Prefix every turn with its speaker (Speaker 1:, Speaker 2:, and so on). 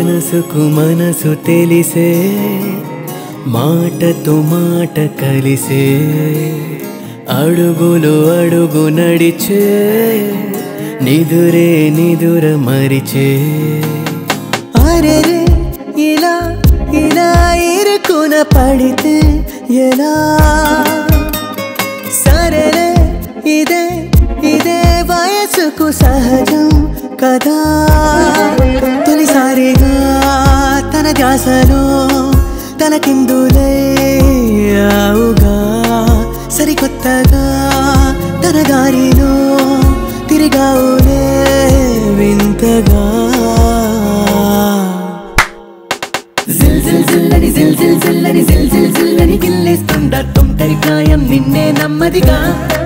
Speaker 1: మనసుకు మనసు తెలిసే మాటతో మాట కలిసే అడుగులు అడుగు నడిచే నిదురే నిదుర మరిచే అరెరే ఇలా ఇలా ఇరుకున పడితే ఎలా సరేలే ఇదే ఇదే వయసుకు సహజం కదా తొలిసారిగా తన ధ్యాసలో తన కిందులే ఆవుగా సరికొత్తగా తన దారిలో తిరిగావులే వింతగా జిల్ జిల్ జిల్లని జిల్ జిల్ జిల్లని జిల్ జిల్ జిల్లని గిల్లేస్తుందా తొంటరి ప్రాయం నిన్నే నమ్మదిగా